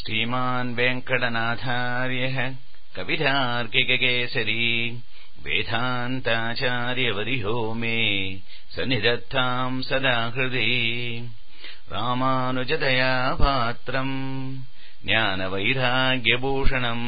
श्रीमान् वेङ्कटनाथार्यः कवितार्किककेसरी वेदान्ताचार्यवरिहो मे सन्निधत्ताम् सदा हृदि रामानुजदया पात्रम् ज्ञानवैराग्यभूषणम्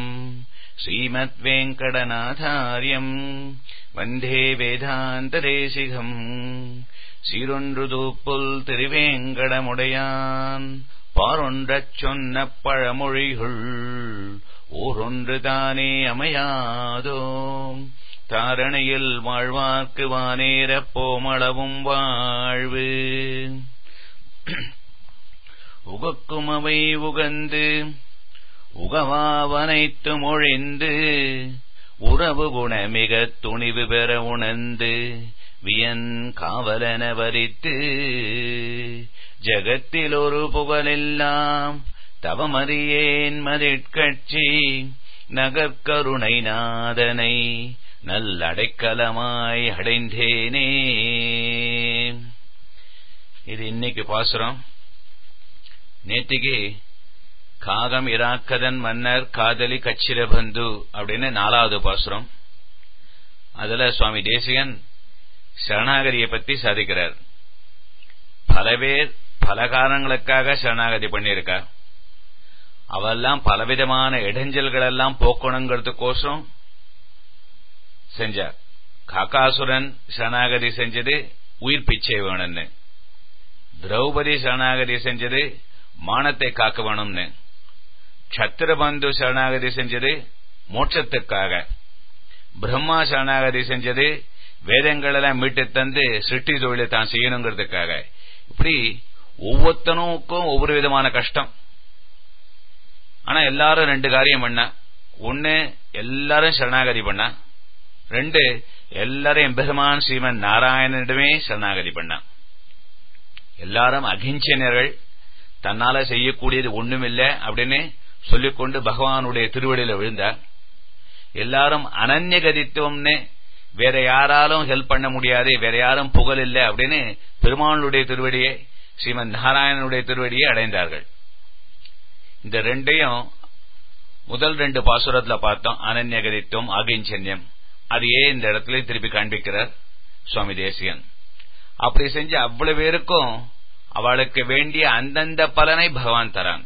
श्रीमद्वेङ्कटनाथार्यम् वन्दे வேதாந்ததேசிகம் சீரொன்று தூப்புல் திருவேங்கடமுடையான் பாரொன்றச் சொன்ன பழமொழிகள் ஓரொன்று தானே அமையாதோ தாரணையில் வாழ்வார்க்கு வானேரப் போமளவும் வாழ்வு உகக்கும் அவை உகந்து உகவாவனைத்து மொழிந்து உறவு குண மிக துணிவு பெற உணர்ந்து வியன் காவலன வரித்து ஜகத்தில் ஒரு புகழெல்லாம் தவமறியேன் மதிட்கட்சி நகர்கருணை நாதனை நல்லடைக்கலமாய் அடைந்தேனே இது இன்னைக்கு பாசுரம் நேற்றுக்கு காகம் இராக்கதன் மன்னர் காதலி கச்சிரபந்து அப்படின்னு நாலாவது பாசுரம் அதுல சுவாமி தேசிகன் சரணாகதியை பத்தி சாதிக்கிறார் பல பேர் பல காரணங்களுக்காக சரணாகதி பண்ணியிருக்கா அவெல்லாம் பலவிதமான இடைஞ்சல்கள் எல்லாம் போக்கணுங்கிறதுக்கோசரம் செஞ்சார் காக்காசுரன் சரணாகதி செஞ்சது உயிர் பிச்சை வேணும்னு திரௌபதி சரணாகதி செஞ்சது மானத்தை காக்க வேணும்னு சத்திரபந்து சரணாகதி செஞ்சது மோட்சத்துக்காக பிரம்மா சரணாகதி செஞ்சது வேதங்கள் எல்லாம் மீட்டு தந்து சிருஷ்டி தொழிலை தான் செய்யணுங்கிறதுக்காக இப்படி ஒவ்வொருத்தனுக்கும் ஒவ்வொரு விதமான கஷ்டம் ஆனா எல்லாரும் ரெண்டு காரியம் பண்ண ஒன்னு எல்லாரும் சரணாகதி பண்ணா ரெண்டு எல்லாரும் எம்பெருமான் ஸ்ரீமன் நாராயணனிடமே சரணாகதி பண்ணா எல்லாரும் அகிஞ்சனர்கள் தன்னால செய்யக்கூடியது ஒண்ணுமில்லை அப்படின்னு சொல்லிக்கொண்டு பகவானுடைய திருவடியில விழுந்தார் எல்லாரும் அனன்யகதித்துவம்னு வேற யாராலும் ஹெல்ப் பண்ண முடியாது வேற யாரும் புகழ் இல்லை அப்படின்னு பெருமானுடைய திருவடியை ஸ்ரீமன் நாராயணனுடைய திருவடியை அடைந்தார்கள் இந்த ரெண்டையும் முதல் ரெண்டு பாசுரத்துல பார்த்தோம் அனன்யகதித்துவம் ஆகிஞ்சன்யம் அதையே இந்த இடத்துல திருப்பி காண்பிக்கிறார் சுவாமி தேசியன் அப்படி செஞ்ச அவ்வளவு பேருக்கும் அவளுக்கு வேண்டிய அந்தந்த பலனை பகவான் தரான்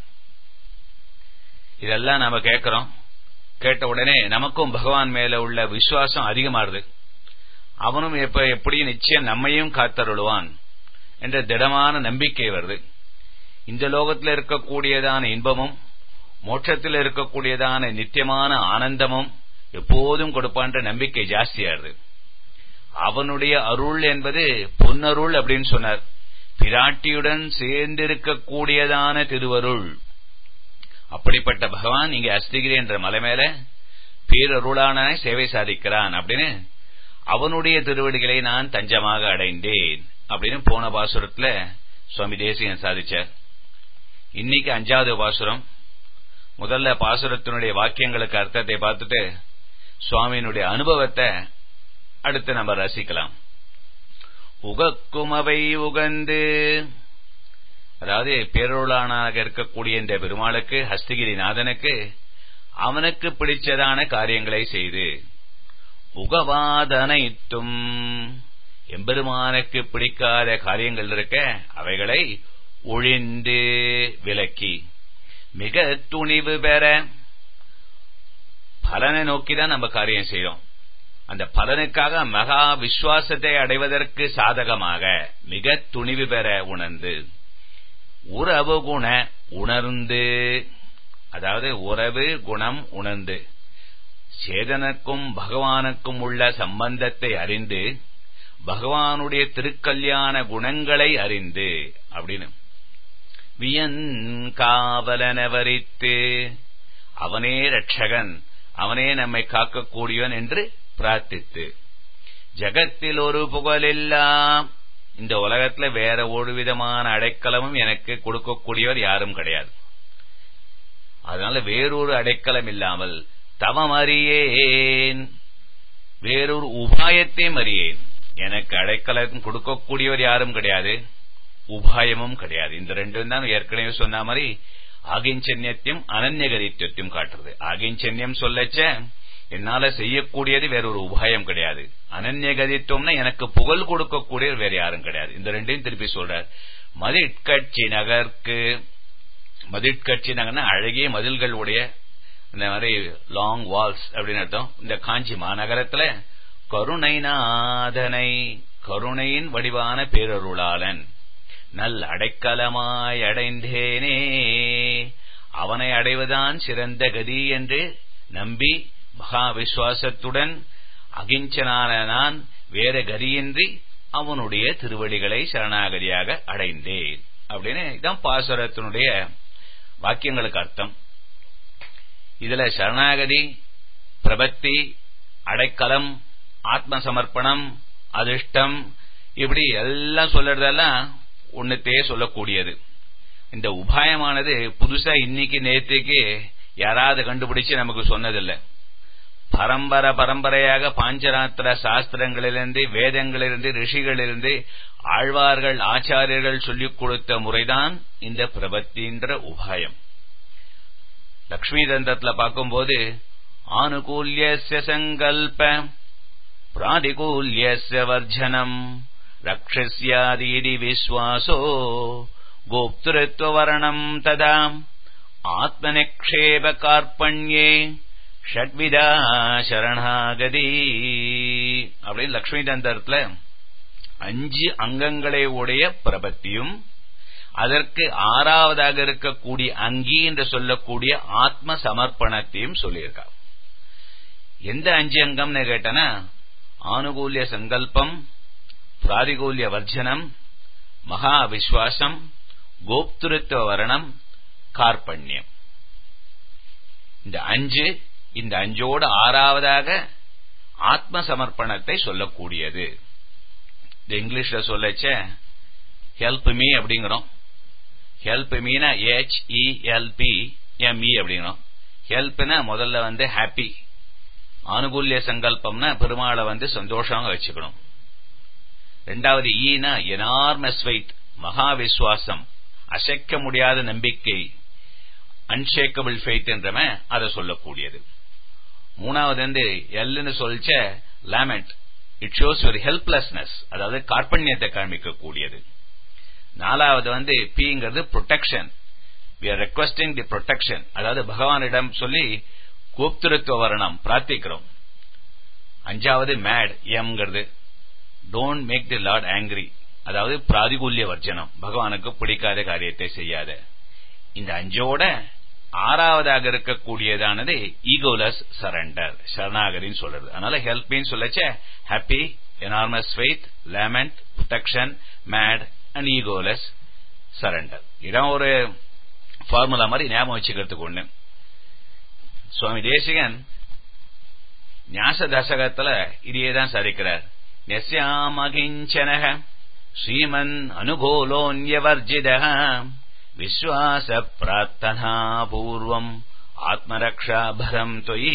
இதெல்லாம் நாம கேட்கிறோம் கேட்ட உடனே நமக்கும் பகவான் மேல உள்ள விசுவாசம் அதிகமாறுது அவனும் எப்ப எப்படி நிச்சயம் நம்மையும் காத்தருளுவான் என்ற திடமான நம்பிக்கை வருது இந்த லோகத்தில் இருக்கக்கூடியதான இன்பமும் மோட்சத்தில் இருக்கக்கூடியதான நித்தியமான ஆனந்தமும் எப்போதும் கொடுப்பான்ற நம்பிக்கை ஜாஸ்தியாருது அவனுடைய அருள் என்பது பொன்னருள் அப்படின்னு சொன்னார் பிராட்டியுடன் சேர்ந்திருக்கக்கூடியதான திருவருள் அப்படிப்பட்ட பகவான் இங்க அஸ்திகிரி என்ற மலை மேல பேரருளான சேவை சாதிக்கிறான் அப்படின்னு அவனுடைய திருவடிகளை நான் தஞ்சமாக அடைந்தேன் அப்படின்னு போன பாசுரத்துல சுவாமி தேசியன் சாதிச்சார் இன்னைக்கு அஞ்சாவது பாசுரம் முதல்ல பாசுரத்தினுடைய வாக்கியங்களுக்கு அர்த்தத்தை பார்த்துட்டு சுவாமியினுடைய அனுபவத்தை அடுத்து நம்ம ரசிக்கலாம் உகக்குமவை உகந்து அதாவது பேரொருளானாக இருக்கக்கூடிய இந்த பெருமாளுக்கு ஹஸ்தகிரி நாதனுக்கு அவனுக்கு பிடிச்சதான காரியங்களை செய்து உகவாதனைத்தும் எம்பெருமானுக்கு பிடிக்காத காரியங்கள் இருக்க அவைகளை ஒழிந்து விலக்கி மிக துணிவு பெற பலனை நோக்கிதான் நம்ம காரியம் செய்யறோம் அந்த பலனுக்காக மகா விசுவாசத்தை அடைவதற்கு சாதகமாக மிக துணிவு பெற உணர்ந்து உறவு குண உணர்ந்து அதாவது உறவு குணம் உணர்ந்து சேதனுக்கும் பகவானுக்கும் உள்ள சம்பந்தத்தை அறிந்து பகவானுடைய திருக்கல்யாண குணங்களை அறிந்து அப்படின்னு வியன் காவலனவரித்து அவனே ரட்சகன் அவனே நம்மை காக்கக்கூடியவன் என்று பிரார்த்தித்து ஜகத்தில் ஒரு புகழெல்லாம் இந்த உலகத்துல வேற ஒரு விதமான அடைக்கலமும் எனக்கு கொடுக்கக்கூடியவர் யாரும் கிடையாது அதனால வேறொரு அடைக்கலம் இல்லாமல் தவம் அறியேன் வேறொரு உபாயத்தையும் அறியேன் எனக்கு அடைக்கலம் கொடுக்கக்கூடியவர் யாரும் கிடையாது உபாயமும் கிடையாது இந்த ரெண்டும் தான் ஏற்கனவே சொன்ன மாதிரி ஆகிஞ்சன்யத்தையும் அனன்யகதித்துவத்தையும் காட்டுறது ஆகிஞ்சன்யம் சொல்லச்ச என்னால செய்யக்கூடியது வேற ஒரு உபாயம் கிடையாது அனன்யகதித்துவம்னா எனக்கு புகழ் கொடுக்கக்கூடிய வேற யாரும் கிடையாது இந்த ரெண்டையும் திருப்பி சொல்றார் மதிட்கட்சி நகர்க்கு மதிட்கட்சி நகர்னா அழகிய மதில்கள் உடைய இந்த மாதிரி லாங் வால்ஸ் அப்படின்னு அர்த்தம் இந்த காஞ்சி மாநகரத்துல கருணைநாதனை கருணையின் வடிவான பேரருளாளன் நல் அடைக்கலமாய் அடைந்தேனே அவனை அடைவதான் சிறந்த கதி என்று நம்பி மகா விசுவாசத்துடன் அகிஞ்சனான நான் வேற கதியின்றி அவனுடைய திருவடிகளை சரணாகதியாக அடைந்தேன் அப்படின்னு இதான் பாசுரத்தினுடைய வாக்கியங்களுக்கு அர்த்தம் இதுல சரணாகதி பிரபத்தி அடைக்கலம் ஆத்ம சமர்ப்பணம் அதிர்ஷ்டம் இப்படி எல்லாம் சொல்றதெல்லாம் ஒன்னத்தையே சொல்லக்கூடியது இந்த உபாயமானது புதுசா இன்னைக்கு நேற்றுக்கு யாராவது கண்டுபிடிச்சு நமக்கு சொன்னதில்லை பரம்பரை பரம்பரையாக பாஞ்சராத்திர சாஸ்திரங்களிலிருந்து வேதங்களிலிருந்து ரிஷிகளிலிருந்து ஆழ்வார்கள் ஆச்சாரியர்கள் சொல்லிக் கொடுத்த முறைதான் இந்த பிரபத்தின்ற உபாயம் லக்ஷ்மி தந்தத்துல பார்க்கும்போது ஆனுகூல்யஸ்ய சங்கல்ப பிராதிகூல்யஸ்ய வர்ஜனம் ரக்ஷஸ்யாதீதி விஸ்வாசோ கோப்திருத்வவரணம் ததா ஆத்மநிக்ஷேப கார்பண்யே ஷட்விதா சரணாகதி அப்படின்னு லக்ஷ்மி தந்தரத்துல அஞ்சு அங்கங்களை உடைய பிரபத்தியும் அதற்கு ஆறாவதாக இருக்கக்கூடிய அங்கி என்று சொல்லக்கூடிய ஆத்ம சமர்ப்பணத்தையும் சொல்லியிருக்கார் எந்த அஞ்சு அங்கம்னு கேட்டனா ஆனுகூல்ய சங்கல்பம் பிராதிகூல்ய வர்ஜனம் மகா விஸ்வாசம் கோப்திருத்துவ வரணம் கார்பண்யம் இந்த அஞ்சு இந்த அஞ்சோடு ஆறாவதாக ஆத்ம சமர்ப்பணத்தை சொல்லக்கூடியது இந்த இங்கிலீஷ்ல சொல்லச்ச ஹெல்ப் மீ அப்படிங்கிறோம் ஹெல்ப் மீனா ஹெச் இஎல்பி எம்இ அப்படிங்கிறோம் ஹெல்ப்னா முதல்ல வந்து ஹாப்பி ஆனுகூல்ய சங்கல்பம்னா பெருமாளை வந்து சந்தோஷமாக வச்சுக்கணும் ரெண்டாவது ஈனா எனார்மஸ் வெயிட் மகா விஸ்வாசம் அசைக்க முடியாத நம்பிக்கை அன்ஷேக்கபிள் ஃபெய்த் என்றவன் அதை சொல்லக்கூடியது மூணாவது வந்து எல்லுன்னு சொல்லிச்ச லேமெண்ட் இட் ஷோஸ் ஒரு ஹெல்ப்லெஸ்னஸ் அதாவது கார்பண்யத்தை காண்பிக்க கூடியது நாலாவது வந்து பிங்கிறது protection we are requesting the protection அதாவது பகவானிடம் சொல்லி கோப்திருத்துவ வரணம் பிரார்த்திக்கிறோம் அஞ்சாவது மேட் எம்ங்கிறது don't make the Lord angry அதாவது பிராதிகூல்ய வர்ஜனம் பகவானுக்கு பிடிக்காத காரியத்தை செய்யாத இந்த அஞ்சோட ஆறாவதாக இருக்கக்கூடியதானது ஈகோலஸ் சரண்டர் சரணாகரின்னு சொல்றது அதனால ஹெல்ப்னு சொல்லச்ச happy enormous faith lament protection mate and egoless surrender இதான் ஒரு ஃபார்முலா மாதிரி ஞாபகம் வச்சுக்கிறதுக்கு ஒண்ணு சுவாமி தேசிகன் ஞாச தசகத்துல இதையேதான் சாதிக்கிறார் நெஸ்யாமகிஞ்சனக ஸ்ரீமன் அனுகூலோன்யவர்ஜித விஸ்வாச பிரார்த்தனா பூர்வம் ஆத்மரக்ஷாபரம் தொயி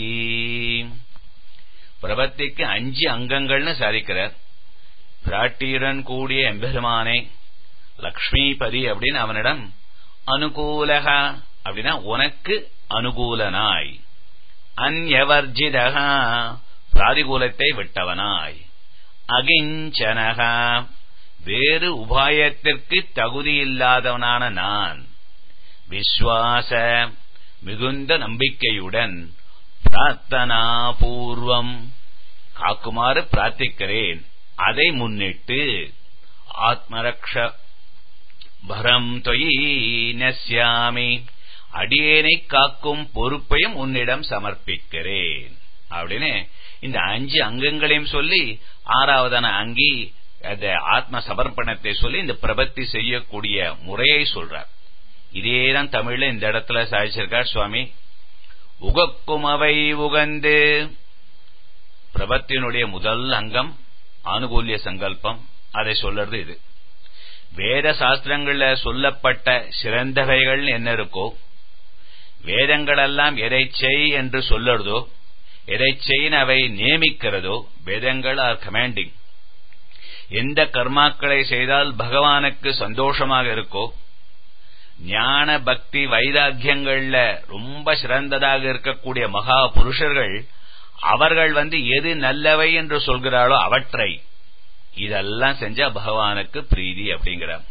பிரபத்திக்கு அஞ்சு அங்கங்கள்னு சாதிக்கிறார் பிராட்டீரன் கூடிய எம்பெருமானே லக்ஷ்மிபதி அப்படின்னு அவனிடம் அனுகூலக அப்படின்னா உனக்கு அனுகூலனாய் அந்யவர்ஜிதக பிராதிகூலத்தை விட்டவனாய் அகிஞ்சனக வேறு உபாயத்திற்கு தகுதியில்லாதவனான நான் விஸ்வாச மிகுந்த நம்பிக்கையுடன் பிரார்த்தனா பூர்வம் காக்குமாறு பிரார்த்திக்கிறேன் அதை முன்னிட்டு ஆத்மரக்ஷ பரம் தொயி நஸ்யாமி அடியேனை காக்கும் பொறுப்பையும் உன்னிடம் சமர்ப்பிக்கிறேன் அப்படின்னு இந்த அஞ்சு அங்கங்களையும் சொல்லி ஆறாவதான அங்கி அந்த ஆத்ம சமர்ப்பணத்தை சொல்லி இந்த பிரபத்தி செய்யக்கூடிய முறையை சொல்றார் இதேதான் தமிழ்ல இந்த இடத்துல சாதிச்சிருக்கார் சுவாமி உகக்கும் அவை உகந்து பிரபத்தினுடைய முதல் அங்கம் ஆனுகூல்ய சங்கல்பம் அதை சொல்றது இது வேத சாஸ்திரங்கள்ல சொல்லப்பட்ட சிறந்தவைகள் என்ன இருக்கோ வேதங்களெல்லாம் எதை செய் என்று சொல்லுறதோ எதை செய்யின் அவை நியமிக்கிறதோ வேதங்கள் ஆர் கமாண்டிங் எந்த கர்மாக்களை செய்தால் பகவானுக்கு சந்தோஷமாக இருக்கோ ஞான பக்தி வைராக்கியங்கள்ல ரொம்ப சிறந்ததாக இருக்கக்கூடிய மகா புருஷர்கள் அவர்கள் வந்து எது நல்லவை என்று சொல்கிறாளோ அவற்றை இதெல்லாம் செஞ்சா பகவானுக்கு பிரீதி அப்படிங்கிறார்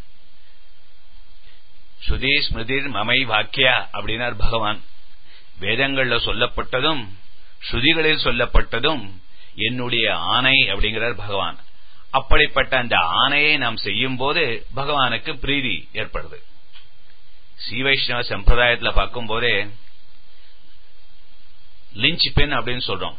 சுதி ஸ்மிருதிர் மமை வாக்கியா அப்படின்னார் பகவான் வேதங்கள்ல சொல்லப்பட்டதும் ஸ்ருதிகளில் சொல்லப்பட்டதும் என்னுடைய ஆணை அப்படிங்கிறார் பகவான் அப்படிப்பட்ட அந்த ஆணையை நாம் செய்யும் போது பகவானுக்கு பிரீதி ஏற்படுது ஸ்ரீவைஷ்ணவ சம்பிரதாயத்துல பார்க்கும் போதே லிஞ்ச் பென் அப்படின்னு சொல்றோம்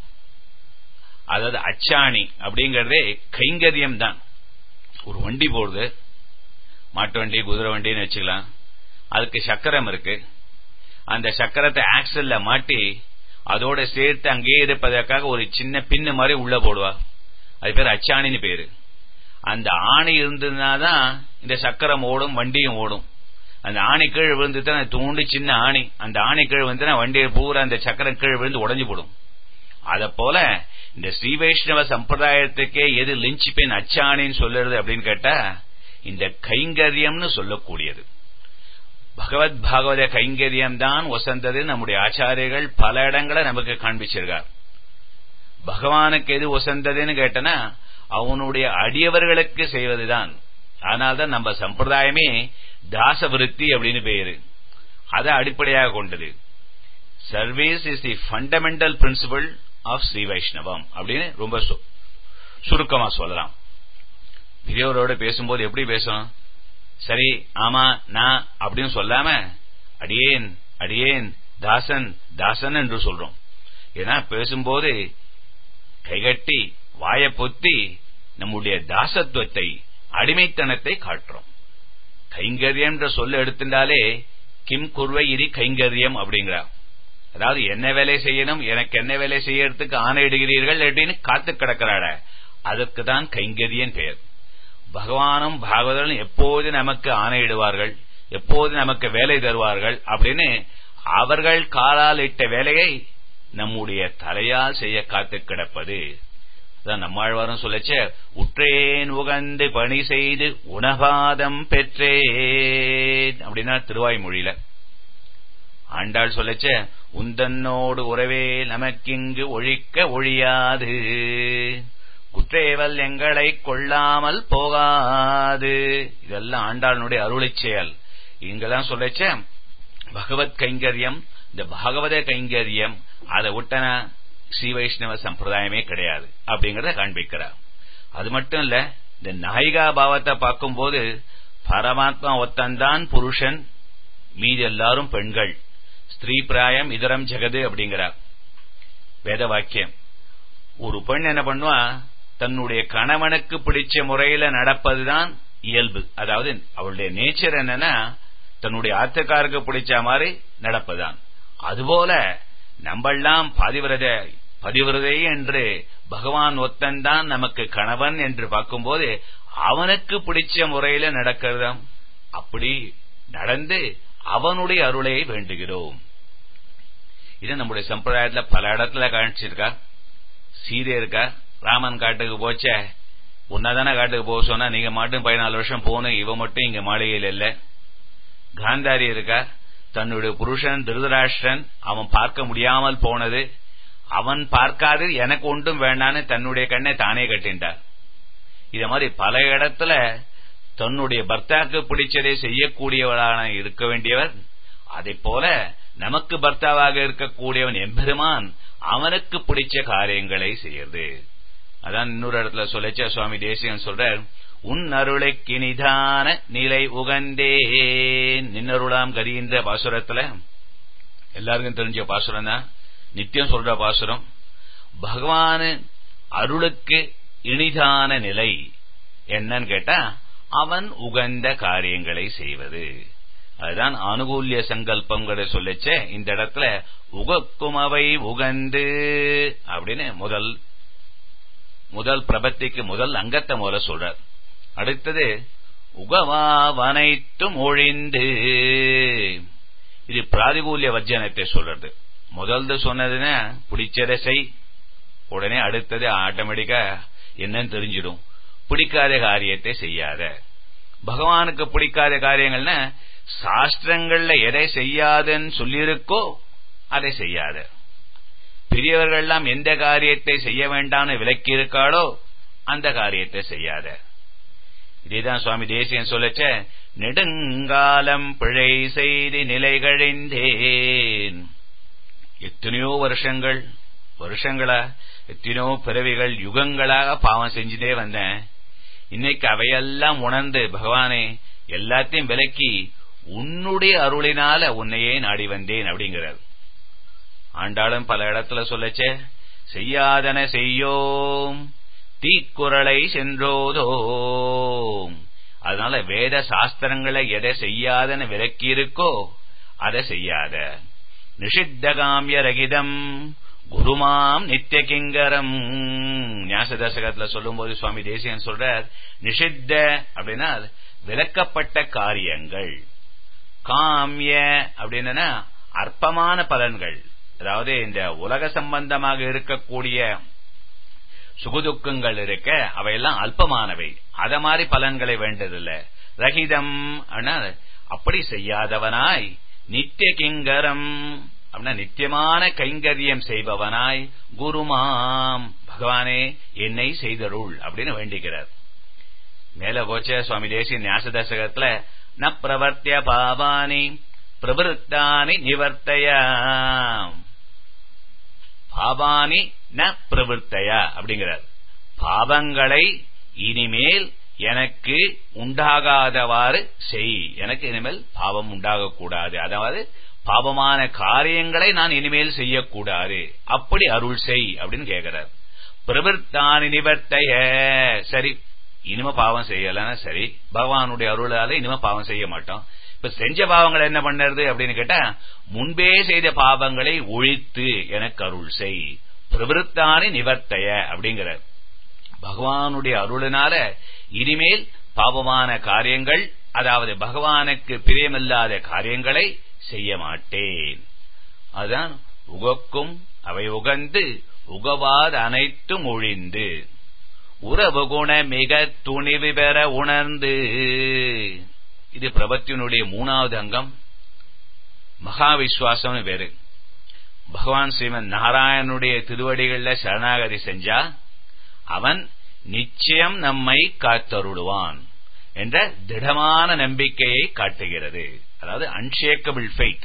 அதாவது அச்சாணி அப்படிங்கறதே கைங்கரியம் தான் ஒரு வண்டி போடுது மாட்டு வண்டி குதிரை வண்டின்னு வச்சுக்கலாம் அதுக்கு சக்கரம் இருக்கு அந்த சக்கரத்தை ஆக்சல்ல மாட்டி அதோட சேர்த்து அங்கேயே இருப்பதற்காக ஒரு சின்ன பின்னு மாதிரி உள்ள போடுவா அது பேர் அச்சாணின்னு பேரு அந்த ஆணி இருந்ததுனாதான் இந்த சக்கரம் ஓடும் வண்டியும் ஓடும் அந்த ஆணி கீழ் விழுந்துட்டா தூண்டு சின்ன ஆணி அந்த ஆணி கீழ் வந்து வண்டியை பூரா அந்த சக்கரம் கீழ் விழுந்து உடஞ்சு போடும் அத போல இந்த ஸ்ரீ வைஷ்ணவ சம்பிரதாயத்துக்கே எது லிஞ்ச் பெண் அச்சாணின்னு சொல்லுறது அப்படின்னு கேட்டா இந்த கைங்கரியம்னு சொல்லக்கூடியது பகவத் பாகவத கைங்கரியம் தான் வசந்தது நம்முடைய ஆச்சாரியர்கள் பல இடங்களை நமக்கு காண்பிச்சிருக்கார் பகவானுக்கு எது வசந்ததுன்னு கேட்டனா அவனுடைய அடியவர்களுக்கு செய்வதுதான் ஆனால்தான் நம்ம சம்பிரதாயமே தாச விருத்தி அப்படின்னு பேரு அதை அடிப்படையாக கொண்டது service is the fundamental principle of Sri Vaishnavam அப்படின்னு ரொம்ப சுருக்கமா சொல்லலாம் பெரியவரோட பேசும்போது எப்படி பேசணும் சரி ஆமா நான் அப்படின்னு சொல்லாம அடியேன் அடியேன் தாசன் தாசன் என்று சொல்றோம் ஏன்னா பேசும்போது கைகட்டி வாய பொத்தி நம்முடைய தாசத்துவத்தை அடிமைத்தனத்தை காட்டுறோம் கைங்கரியம் என்ற சொல்ல எடுத்துட்டாலே கிம் குர்வை இரி கைங்கரியம் அப்படிங்கிறார் அதாவது என்ன வேலை செய்யணும் எனக்கு என்ன வேலை செய்யறதுக்கு ஆணையிடுகிறீர்கள் அப்படின்னு காத்து கிடக்கிறாட அதற்கு தான் கைங்கரியன் பெயர் பகவானும் பாகவதனும் எப்போது நமக்கு ஆணையிடுவார்கள் எப்போது நமக்கு வேலை தருவார்கள் அப்படின்னு அவர்கள் காலால் இட்ட வேலையை நம்முடைய தலையால் செய்ய காத்து கிடப்பது அதான் நம்மாழ்வாரும் சொல்லச்ச உற்றேன் உகந்து பணி செய்து உணபாதம் பெற்றேன் அப்படின்னா திருவாய்மொழியில ஆண்டாள் சொல்லச்ச உந்தன்னோடு உறவே நமக்கிங்கு ஒழிக்க ஒழியாது குற்றேவல் எங்களை கொள்ளாமல் போகாது இதெல்லாம் ஆண்டாளனுடைய அருளை செயல் இங்கெல்லாம் சொல்லச்ச பகவத் கைங்கரியம் இந்த பாகவத கைங்கரியம் அதை விட்டன ஸ்ரீ வைஷ்ணவ சம்பிரதாயமே கிடையாது அப்படிங்கறத காண்பிக்கிறார் அது மட்டும் இல்ல இந்த நாயிகா பாவத்தை பார்க்கும்போது பரமாத்மா ஒத்தந்தான் புருஷன் மீது எல்லாரும் பெண்கள் ஸ்திரீ பிராயம் இதரம் ஜெகது அப்படிங்கிறார் வேத வாக்கியம் ஒரு பெண் என்ன பண்ணுவா தன்னுடைய கணவனுக்கு பிடிச்ச முறையில நடப்பதுதான் இயல்பு அதாவது அவளுடைய நேச்சர் என்னன்னா தன்னுடைய ஆத்துக்காருக்கு பிடிச்ச மாதிரி நடப்பதுதான் அதுபோல நம்மெல்லாம் பதிவிரத பதிவிரதை என்று பகவான் ஒத்தன்தான் நமக்கு கணவன் என்று பார்க்கும்போது அவனுக்கு பிடிச்ச முறையில நடக்கிறதாம் அப்படி நடந்து அவனுடைய அருளை வேண்டுகிறோம் இது நம்முடைய சம்பிரதாயத்துல பல இடத்துல காணிச்சிருக்கா சீதை இருக்கா ராமன் காட்டுக்கு போச்ச உன்னதான காட்டுக்கு போக சொன்னா நீங்க மட்டும் பதினாலு வருஷம் போகணும் இவ மட்டும் இங்க மாளிகையில் இல்ல காந்தாரி இருக்கா தன்னுடைய புருஷன் திருதராஷ்டிரன் அவன் பார்க்க முடியாமல் போனது அவன் பார்க்காது எனக்கு ஒன்றும் வேண்டான்னு தன்னுடைய கண்ணை தானே கட்டின்றார் இத மாதிரி பல இடத்துல தன்னுடைய பர்த்தாக்கு பிடிச்சதை செய்யக்கூடியவளான இருக்க வேண்டியவர் அதை போல நமக்கு பர்த்தாவாக இருக்கக்கூடியவன் எம்பெருமான் அவனுக்கு பிடிச்ச காரியங்களை செய்யறது அதான் இன்னொரு இடத்துல சொல்லச்ச சுவாமி தேசியன் சொல்றார் உன் அருளைக்கு நிதான நிலை உகந்தேன் நின்னருளாம் கதின்ற பாசுரத்துல எல்லாருக்கும் தெரிஞ்ச பாசுரம் தான் நித்தியம் சொல்ற பாசுரம் பகவான் அருளுக்கு இனிதான நிலை என்னன்னு கேட்டா அவன் உகந்த காரியங்களை செய்வது அதுதான் அனுகூல்ய சங்கல்பங்களை சொல்லச்ச இந்த இடத்துல உகக்கும் அவை உகந்து அப்படின்னு முதல் முதல் பிரபத்திக்கு முதல் அங்கத்தை முதல்ல சொல்றார் அடுத்தது உகவாவனைத்தும் ஒழிந்து இது பிராதிகூல்ய வர்ஜனத்தை சொல்றது முதல்து சொன்னதுன்னா பிடிச்சதை செய் உடனே அடுத்தது ஆட்டோமேட்டிக்கா என்னன்னு தெரிஞ்சிடும் பிடிக்காத காரியத்தை செய்யாத பகவானுக்கு பிடிக்காத காரியங்கள்னா சாஸ்திரங்கள்ல எதை செய்யாதுன்னு சொல்லியிருக்கோ அதை செய்யாத பெரியவர்கள்லாம் எந்த காரியத்தை செய்ய வேண்டாம்னு விலக்கி இருக்காளோ அந்த காரியத்தை செய்யாத இதேதான் சுவாமி தேசியன் சொல்லச்ச நெடுங்காலம் பிழை செய்து நிலைகழிந்தேன் எத்தனையோ வருஷங்கள் வருஷங்களா எத்தனையோ பிறவிகள் யுகங்களாக பாவம் செஞ்சுட்டே வந்தேன் இன்னைக்கு அவையெல்லாம் உணர்ந்து பகவானே எல்லாத்தையும் விலக்கி உன்னுடைய அருளினால உன்னையே நாடி வந்தேன் அப்படிங்கிறார் ஆண்டாளும் பல இடத்துல சொல்லச்சே செய்யாதன செய்யோம் தீக்குறளை சென்றோதோம் அதனால வேத சாஸ்திரங்களை எதை செய்யாதன விலக்கி இருக்கோ அதை செய்யாத நிஷித்தகாமிய ரகிதம் குருமாம் நித்திய கிங்கரம் ஞாச தசகத்துல சொல்லும் போது சுவாமி தேசியன் சொல்றார் நிஷித்த அப்படின்னா விலக்கப்பட்ட காரியங்கள் காமிய அப்படின்னா அற்பமான பலன்கள் அதாவது இந்த உலக சம்பந்தமாக இருக்கக்கூடிய சுகுதுக்கங்கள் இருக்க அவையெல்லாம் அல்பமானவை அத மாதிரி பலன்களை வேண்டதில்லை ரகிதம் அப்படி செய்யாதவனாய் நித்திய கிங்கரம் அப்படின்னா நித்தியமான கைங்கரியம் செய்பவனாய் குருமாம் பகவானே என்னை செய்தருள் அப்படின்னு வேண்டிக்கிறார் மேல போச்ச சுவாமி தேசிய ஞாசதசகத்துல ந பிரவர்த்திய பாவானி பிரவருத்தானி நிவர்த்தய பாபானி ந பிரவருத்தய அப்படிங்கிறார் பாவங்களை இனிமேல் எனக்கு உண்டாகாதவாறு செய் எனக்கு இனிமேல் பாவம் உண்டாகக்கூடாது அதாவது பாவமான காரியங்களை நான் இனிமேல் செய்யக்கூடாது அப்படி அருள் செய் அப்படின்னு கேட்கிறார் பிரவருத்தானி நிவர்த்தைய சரி இனிமே பாவம் செய்யலன்னா சரி பகவானுடைய அருளால இனிமே பாவம் செய்ய மாட்டோம் இப்ப செஞ்ச பாவங்களை என்ன பண்ணுறது அப்படின்னு கேட்டா முன்பே செய்த பாவங்களை ஒழித்து எனக்கு அருள் செய் பிரவருத்தானி நிவர்த்தைய அப்படிங்கிறார் பகவானுடைய அருளினால இனிமேல் பாவமான காரியங்கள் அதாவது பகவானுக்கு பிரியமில்லாத காரியங்களை செய்ய மாட்டேன் அதுதான் உகக்கும் அவை உகந்து உகவாத அனைத்தும் ஒழிந்து உறவு குண மிக துணிவு பெற உணர்ந்து இது பிரபத்தினுடைய மூணாவது அங்கம் மகா விஸ்வாசம் வேறு பகவான் ஸ்ரீமன் நாராயணனுடைய திருவடிகள்ல சரணாகதி செஞ்சா அவன் நிச்சயம் நம்மை காத்தருடுவான் என்ற திடமான நம்பிக்கையை காட்டுகிறது அதாவது அன்ஷேக்கபிள் ஃபெய்த்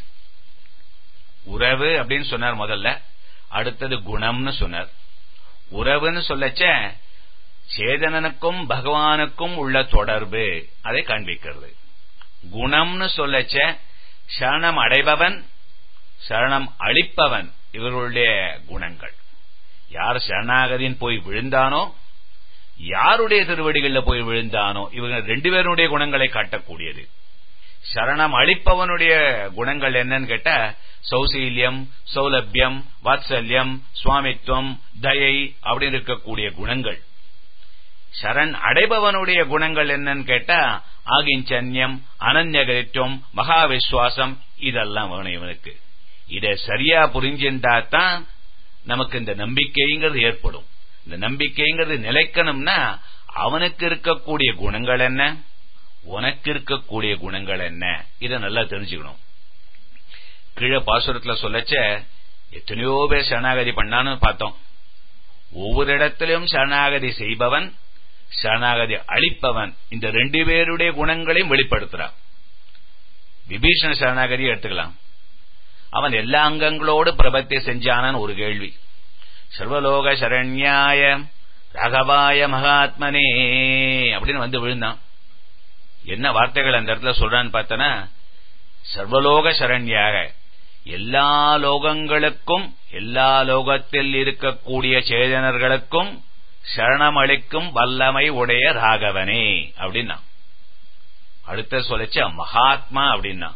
உறவு அப்படின்னு சொன்னார் முதல்ல அடுத்தது குணம்னு சொன்னார் உறவுன்னு சொல்லச்ச சேதனனுக்கும் பகவானுக்கும் உள்ள தொடர்பு அதை காண்பிக்கிறது குணம்னு சொல்லச்ச சரணம் அடைபவன் சரணம் அளிப்பவன் இவர்களுடைய குணங்கள் யார் சரணாகதியின் போய் விழுந்தானோ யாருடைய திருவடிகள்ல போய் விழுந்தானோ இவங்க ரெண்டு பேருடைய குணங்களை காட்டக்கூடியது சரணம் அளிப்பவனுடைய குணங்கள் என்னன்னு கேட்ட சௌசீல்யம் சௌலபியம் வாத்சல்யம் சுவாமித்துவம் தயை அப்படின்னு இருக்கக்கூடிய குணங்கள் சரண் அடைபவனுடைய குணங்கள் என்னன்னு கேட்டா ஆகிஞ்சன்யம் அனன்யகரித்துவம் மகா விஸ்வாசம் இதெல்லாம் வேணும் இவனுக்கு இதை சரியா புரிஞ்சிருந்தா தான் நமக்கு இந்த நம்பிக்கைங்கிறது ஏற்படும் இந்த நம்பிக்கைங்கிறது நிலைக்கணும்னா அவனுக்கு இருக்கக்கூடிய குணங்கள் என்ன உனக்கு இருக்கக்கூடிய குணங்கள் என்ன இதை நல்லா தெரிஞ்சுக்கணும் கீழே பாசுரத்துல சொல்லச்ச எத்தனையோ பேர் சரணாகதி பண்ணான்னு பார்த்தோம் ஒவ்வொரு இடத்திலும் சரணாகதி செய்பவன் சரணாகதி அளிப்பவன் இந்த ரெண்டு பேருடைய குணங்களையும் வெளிப்படுத்துறான் விபீஷண சரணாகதி எடுத்துக்கலாம் அவன் எல்லா அங்கங்களோடு பிரபத்தை செஞ்சானு ஒரு கேள்வி சர்வலோக சரண்யாய ராகவாய மகாத்மனே அப்படின்னு வந்து விழுந்தான் என்ன வார்த்தைகள் அந்த இடத்துல சொல்றான்னு பார்த்தனா சர்வலோக சரண்யாக எல்லா லோகங்களுக்கும் எல்லா லோகத்தில் இருக்கக்கூடிய சேதனர்களுக்கும் சரணமளிக்கும் வல்லமை உடைய ராகவனே அப்படின்னா அடுத்த சொல்லிச்ச மகாத்மா அப்படின்னா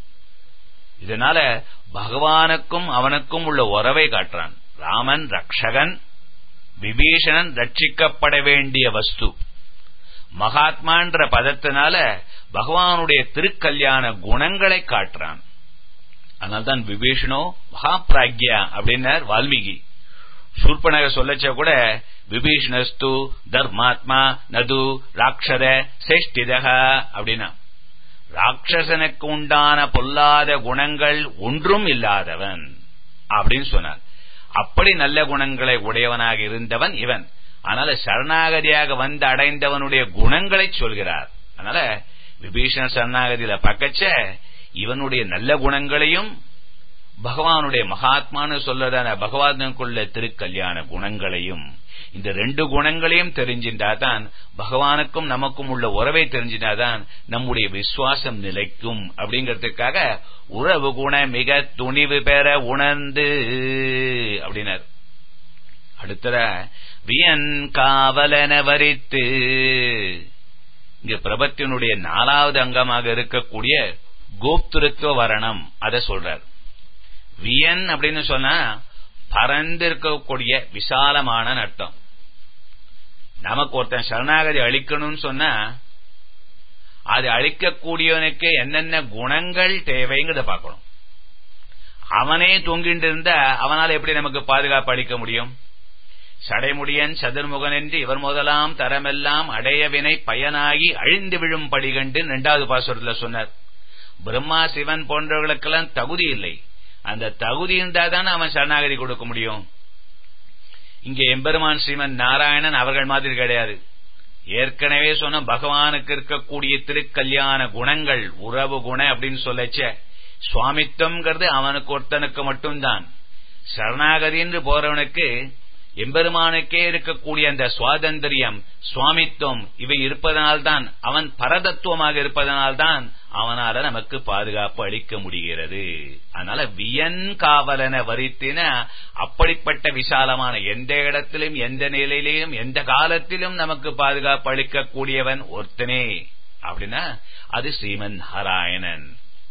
இதனால பகவானுக்கும் அவனுக்கும் உள்ள உறவை காட்டுறான் ராமன் ரக்ஷகன் விபீஷணன் ரட்சிக்கப்பட வேண்டிய வஸ்து மகாத்மான்ற பதத்தினால பகவானுடைய திருக்கல்யாண குணங்களை காட்டுறான் அதனால்தான் விபீஷணோ மகாபிராக்யா அப்படின்னார் வால்மீகி சூர்பனக சொல்லச்ச கூட விபீஷணஸ்து தர்மாத்மா நது ராட்சத சேஷ்டிதக அப்படின்னா ராட்சசனுக்கு உண்டான பொல்லாத குணங்கள் ஒன்றும் இல்லாதவன் அப்படின்னு சொன்னார் அப்படி நல்ல குணங்களை உடையவனாக இருந்தவன் இவன் அதனால சரணாகதியாக வந்து அடைந்தவனுடைய குணங்களை சொல்கிறார் அதனால விபீஷண சரணாகதியில பக்கச்ச இவனுடைய நல்ல குணங்களையும் பகவானுடைய மகாத்மான்னு சொல்லதான பகவானுக்குள்ள திருக்கல்யாண குணங்களையும் இந்த ரெண்டு குணங்களையும் தெரிஞ்சின்றாதான் பகவானுக்கும் நமக்கும் உள்ள உறவை தெரிஞ்சினாதான் நம்முடைய விசுவாசம் நிலைக்கும் அப்படிங்கறதுக்காக உறவு குண மிக துணிவு பெற உணர்ந்து அப்படின்னார் அடுத்தத வியன் காவலன வரித்து இங்க பிரபத்தினுடைய நாலாவது அங்கமாக இருக்கக்கூடிய கோப்திருத்துவ வரணம் அதை சொல்றார் வியன் அப்படின்னு சொன்னா பறந்து இருக்கக்கூடிய விசாலமான அர்த்தம் நமக்கு ஒருத்தன் சரணாகதி அழிக்கணும்னு சொன்னா அது அழிக்கக்கூடியவனுக்கு என்னென்ன குணங்கள் தேவைங்கிறத பார்க்கணும் அவனே தொங்கிட்டு இருந்தா அவனால் எப்படி நமக்கு பாதுகாப்பு அளிக்க முடியும் சடைமுடியன் சதுர்முகன் என்று இவர் முதலாம் தரமெல்லாம் அடையவினை பயனாகி அழிந்து விழும் படிகண்டு இரண்டாவது பாசுரத்துல சொன்னார் பிரம்மா சிவன் போன்றவர்களுக்கெல்லாம் தகுதி இல்லை அந்த தகுதி இருந்தாதான் அவன் சரணாகதி கொடுக்க முடியும் இங்கே எம்பெருமான் ஸ்ரீமன் நாராயணன் அவர்கள் மாதிரி கிடையாது ஏற்கனவே சொன்ன பகவானுக்கு இருக்கக்கூடிய திருக்கல்யாண குணங்கள் உறவு குண அப்படின்னு சொல்லச்ச சுவாமித்வம்ங்கிறது அவனுக்கு ஒருத்தனுக்கு மட்டும்தான் சரணாகதி என்று போறவனுக்கு எம்பெருமானுக்கே இருக்கக்கூடிய அந்த சுவாதந்திரியம் சுவாமித்துவம் இவை இருப்பதனால்தான் அவன் பரதத்துவமாக இருப்பதனால்தான் அவனால நமக்கு பாதுகாப்பு அளிக்க முடிகிறது அதனால வியன் காவலன வரித்தின அப்படிப்பட்ட விசாலமான எந்த இடத்திலும் எந்த நிலையிலும் எந்த காலத்திலும் நமக்கு பாதுகாப்பு அளிக்கக்கூடியவன் ஒருத்தனே அப்படின்னா அது ஸ்ரீமன் நாராயணன்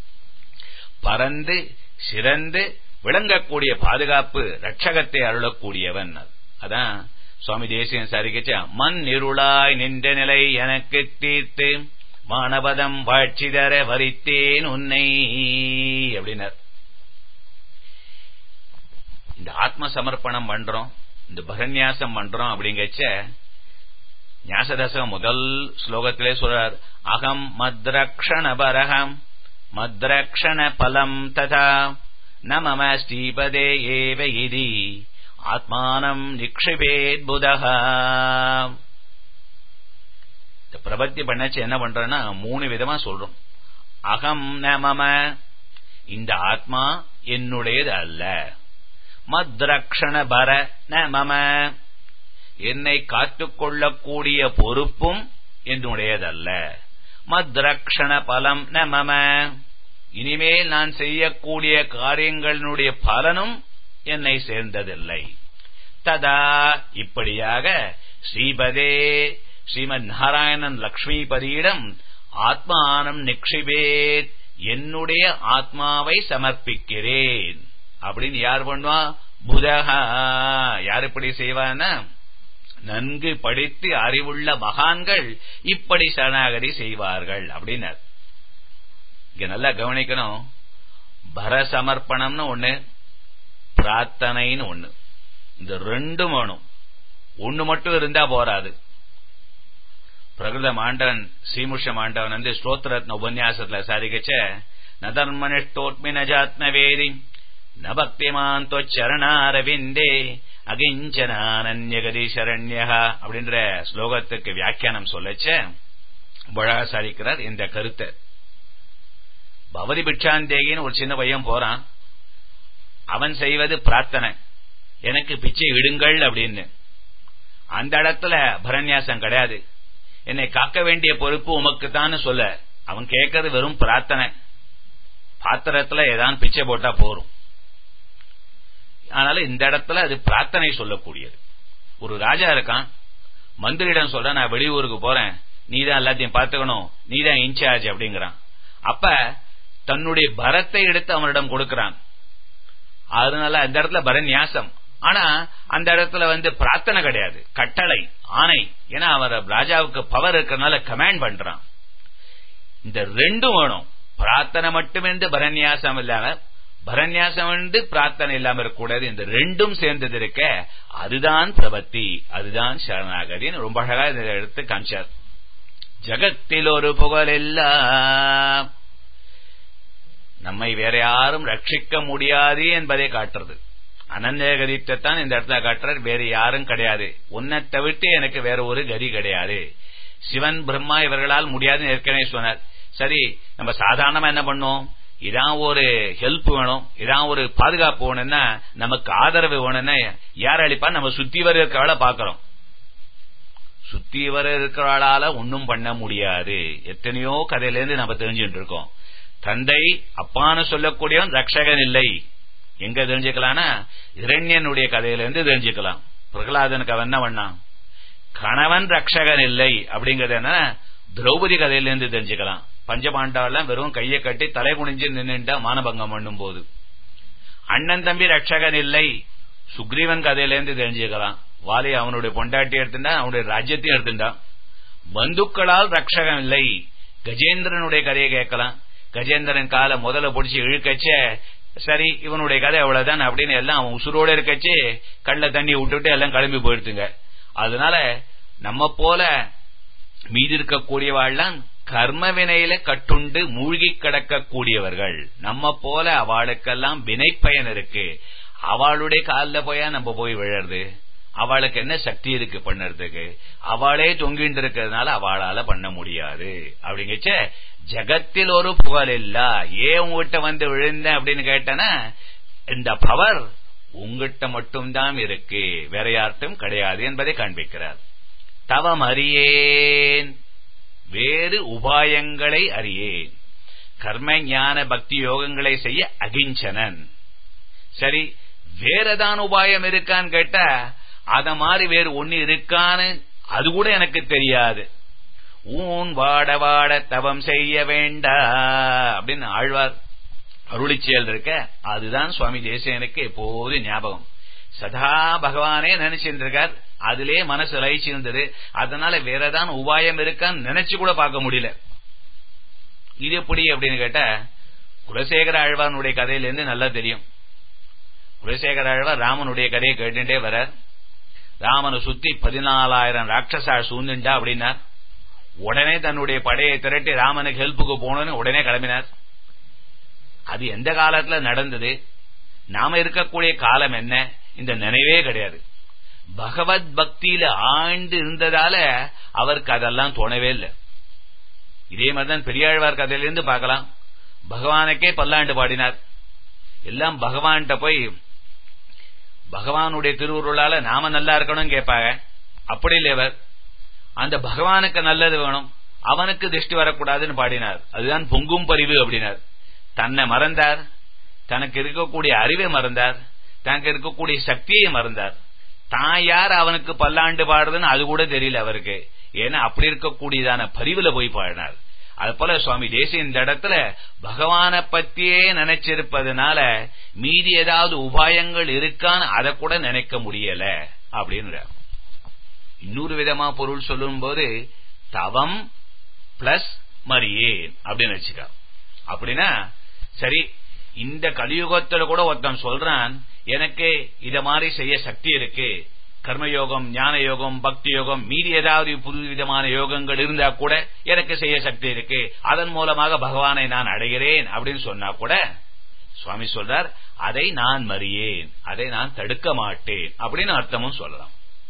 பறந்து சிறந்து விளங்கக்கூடிய பாதுகாப்பு ரட்சகத்தை அருளக்கூடியவன் அதான் சுவாமி தேசியன் சரிக்கச்ச மண் இருளாய் நின்ற நிலை எனக்கு தீர்த்து மானபதம் வாழ்ச்சி தர வரித்தேன் உன்னை அப்படின்னார் இந்த ஆத்ம சமர்ப்பணம் பண்றோம் இந்த பரநியாசம் பண்றோம் அப்படிங்கச்ச ஞாசதசம் முதல் ஸ்லோகத்திலே சொல்றார் அகம் மத்ரக்ஷண பரகம் மத்ரக்ஷண பலம் ததா ந மம ஸ்ரீபதே ஏவ இதி ஆத்மானம் நிக்ஷிபேத் புதக இந்த பிரபத்தி பண்ணச்சு என்ன பண்றேன்னா மூணு விதமா சொல்றோம் அகம் ந மம இந்த ஆத்மா என்னுடையது அல்ல மத்ரக்ஷண பர ந மம என்னை காத்துக்கொள்ளக்கூடிய பொறுப்பும் என்னுடையதல்ல மத்ரக்ஷண பலம் ந மம இனிமேல் நான் செய்யக்கூடிய காரியங்களினுடைய பலனும் என்னை சேர்ந்ததில்லை ததா இப்படியாக ஸ்ரீபதே ஸ்ரீமத் நாராயணன் லக்ஷ்மிபதியிடம் ஆத்மானம் நிக்ஷிபேத் என்னுடைய ஆத்மாவை சமர்ப்பிக்கிறேன் அப்படின்னு யார் பண்ணுவா புதகா யார் இப்படி செய்வான்னா நன்கு படித்து அறிவுள்ள மகான்கள் இப்படி சரணாகதி செய்வார்கள் அப்படின்னார் இங்க நல்லா கவனிக்கணும் பரசமர்ப்பணம்னு ஒண்ணு பிரார்த்தனைன்னு ஒண்ணு இந்த ரெண்டும் வேணும் ஒண்ணு மட்டும் இருந்தா போராது பிரகிருத மாண்டவன் ஸ்ரீமுஷ மாண்டவன் வந்து ஸ்லோத்திரத்ன உபன்யாசத்துல சாதிக்கச்ச நதர்மனிஷ்டோத்மி நஜாத்ம வேதி ந பக்திமான் தொச்சரணாரவிந்தே அகிஞ்சனானன்யகதி சரண்யா அப்படின்ற ஸ்லோகத்துக்கு வியாக்கியானம் சொல்லச்ச பழா சாதிக்கிறார் இந்த கருத்தை பவதி பிட்சாந்தேகின்னு ஒரு சின்ன பையன் போறான் அவன் செய்வது பிரார்த்தனை எனக்கு பிச்சை விடுங்கள் அப்படின்னு அந்த இடத்துல பரநியாசம் கிடையாது என்னை காக்க வேண்டிய பொறுப்பு உமக்கு தான் சொல்ல அவன் கேட்கறது வெறும் பிரார்த்தனை பாத்திரத்துல ஏதான் பிச்சை போட்டா போரும் அதனால இந்த இடத்துல அது பிரார்த்தனை சொல்லக்கூடியது ஒரு ராஜா இருக்கான் மந்திரியிடம் சொல்ற நான் வெளியூருக்கு போறேன் நீதான் எல்லாத்தையும் பார்த்துக்கணும் நீதான் இன்சார்ஜ் அப்படிங்கிறான் அப்ப தன்னுடைய பரத்தை எடுத்து அவனிடம் கொடுக்கிறான் அதனால அந்த இடத்துல பரநியாசம் ஆனா அந்த இடத்துல வந்து பிரார்த்தனை கிடையாது கட்டளை ஆணை ஏன்னா அவர் ராஜாவுக்கு பவர் இருக்கிறதுனால கமாண்ட் பண்றான் இந்த ரெண்டும் வேணும் பிரார்த்தனை மட்டுமிருந்து பரநியாசம் இல்லாம பரநியாசம் வந்து பிரார்த்தனை இல்லாம இருக்கக்கூடாது இந்த ரெண்டும் சேர்ந்தது இருக்க அதுதான் பிரபத்தி அதுதான் சரணாகதின்னு ரொம்ப அழகா இதை எடுத்து காமிச்சார் ஜகத்தில் ஒரு புகழெல்லாம் நம்மை வேற யாரும் ரட்சிக்க முடியாது என்பதை காட்டுறது அனந்தகதித்தான் இந்த இடத்துல காட்டுறார் வேற யாரும் கிடையாது உன்னை தவிர்த்து எனக்கு வேற ஒரு கதி கிடையாது சிவன் பிரம்மா இவர்களால் முடியாதுன்னு ஏற்கனவே சொன்னார் சரி நம்ம சாதாரணமா என்ன பண்ணோம் இதான் ஒரு ஹெல்ப் வேணும் இதான் ஒரு பாதுகாப்பு வேணும்னா நமக்கு ஆதரவு வேணும்னா யார் அளிப்பா நம்ம சுத்தி வர இருக்கிறவள பாக்கிறோம் சுத்தி வர இருக்கிறவளால ஒன்னும் பண்ண முடியாது எத்தனையோ கதையிலேருந்து நம்ம தெரிஞ்சுட்டு இருக்கோம் தந்தை அப்பான்னு சொல்லக்கூடியவன் ரக்ஷகன் இல்லை எங்க தெரிஞ்சுக்கலாம்னா இரண்யனுடைய கதையிலிருந்து தெரிஞ்சுக்கலாம் பிரகலாதனுக்கு அவன் என்ன பண்ணான் கணவன் ரக்ஷகன் இல்லை அப்படிங்கறது என்ன திரௌபதி கதையிலிருந்து தெரிஞ்சுக்கலாம் பஞ்சபாண்டாவெல்லாம் வெறும் கையை கட்டி தலை குனிஞ்சு நின்றுட்டா மானபங்கம் பண்ணும் போது அண்ணன் தம்பி ரட்சகன் இல்லை சுக்ரீவன் கதையிலேருந்து தெரிஞ்சுக்கலாம் வாலி அவனுடைய பொண்டாட்டி எடுத்துட்டா அவனுடைய ராஜ்யத்தையும் எடுத்துட்டான் பந்துக்களால் ரட்சகன் இல்லை கஜேந்திரனுடைய கதையை கேட்கலாம் கஜேந்திரன் காலை முதல்ல பிடிச்சி இழுக்கச்ச சரி இவனுடைய கதை அவ்வளவுதான் அப்படின்னு எல்லாம் அவன் உசுரோட இருக்கச்சு கண்ட தண்ணி விட்டுட்டு எல்லாம் கிளம்பி போயிடுத்துங்க அதனால நம்ம போல மீதி இருக்கக்கூடியவாள்லாம் கர்ம வினையில கட்டுண்டு மூழ்கி கிடக்கக்கூடியவர்கள் நம்ம போல அவளுக்கெல்லாம் வினை பயன் இருக்கு அவளுடைய காலில் போயா நம்ம போய் விழறது அவளுக்கு என்ன சக்தி இருக்கு பண்ணறதுக்கு அவளே தொங்கிட்டு இருக்கிறதுனால அவளால பண்ண முடியாது அப்படிங்கச்ச ஜகத்தில் ஒரு புகழ் இல்ல ஏன் உங்ககிட்ட வந்து விழுந்த அப்படின்னு கேட்டனா இந்த பவர் உங்ககிட்ட மட்டும்தான் இருக்கு வேற யார்ட்டும் கிடையாது என்பதை காண்பிக்கிறார் தவம் அறியேன் வேறு உபாயங்களை அறியேன் கர்ம ஞான பக்தி யோகங்களை செய்ய அகிஞ்சனன் சரி வேறதான் உபாயம் இருக்கான்னு கேட்டா அத மாதிரி வேறு ஒண்ணு இருக்கான்னு அது கூட எனக்கு தெரியாது ஊன் வாட வாட தவம் செய்ய வேண்டா அப்படின்னு ஆழ்வார் அருளிச்செயல் இருக்க அதுதான் சுவாமி தேசியனுக்கு எப்போது ஞாபகம் சதா பகவானே நினைச்சிட்டு இருக்கார் அதிலே மனசு லயிச்சு இருந்தது அதனால வேறதான் உபாயம் இருக்கான்னு நினைச்சு கூட பார்க்க முடியல இது எப்படி அப்படின்னு கேட்டா குலசேகர ஆழ்வானுடைய கதையிலிருந்து நல்லா தெரியும் குலசேகர ஆழ்வார் ராமனுடைய கதையை கேட்டுட்டே வர ராமனை சுத்தி பதினாலாயிரம் ராட்சசா சூழ்ந்துண்டா அப்படின்னார் உடனே தன்னுடைய படையை திரட்டி ராமனுக்கு ஹெல்ப்புக்கு போகணும்னு உடனே கிளம்பினார் அது எந்த காலத்துல நடந்தது நாம இருக்கக்கூடிய காலம் என்ன இந்த நினைவே கிடையாது பகவத் பக்தியில ஆண்டு இருந்ததால அவருக்கு அதெல்லாம் தோணவே இல்லை இதே மாதிரிதான் பெரியாழ்வார் கதையிலிருந்து பார்க்கலாம் பகவானுக்கே பல்லாண்டு பாடினார் எல்லாம் பகவான்கிட்ட போய் பகவானுடைய திருவுருளால நாம நல்லா இருக்கணும் கேட்பாங்க அப்படி இல்லையவர் அந்த பகவானுக்கு நல்லது வேணும் அவனுக்கு திருஷ்டி வரக்கூடாதுன்னு பாடினார் அதுதான் பொங்கும் பரிவு அப்படின்னார் தன்னை மறந்தார் தனக்கு இருக்கக்கூடிய அறிவை மறந்தார் தனக்கு இருக்கக்கூடிய சக்தியை மறந்தார் தான் யார் அவனுக்கு பல்லாண்டு பாடுறதுன்னு அது கூட தெரியல அவருக்கு ஏன்னா அப்படி இருக்கக்கூடியதான பரிவுல போய் பாடினார் அது போல சுவாமி தேசிய இந்த இடத்துல பகவான பத்தியே நினைச்சிருப்பதனால மீதி ஏதாவது உபாயங்கள் இருக்கான்னு அதை கூட நினைக்க முடியல அப்படின்னு இன்னொரு விதமா பொருள் சொல்லும் போது தவம் பிளஸ் மரியேன் அப்படின்னு வச்சுக்க அப்படின்னா சரி இந்த கலியுகத்துல கூட ஒருத்தன் சொல்றான் எனக்கு இத மாதிரி செய்ய சக்தி இருக்கு கர்மயோகம் ஞான யோகம் பக்தி யோகம் மீறி ஏதாவது புது விதமான யோகங்கள் இருந்தா கூட எனக்கு செய்ய சக்தி இருக்கு அதன் மூலமாக பகவானை நான் அடைகிறேன் அப்படின்னு சொன்னா கூட சுவாமி சொல்றார் அதை நான் மறியேன் அதை நான் தடுக்க மாட்டேன் அப்படின்னு அர்த்தமும் சொல்லலாம்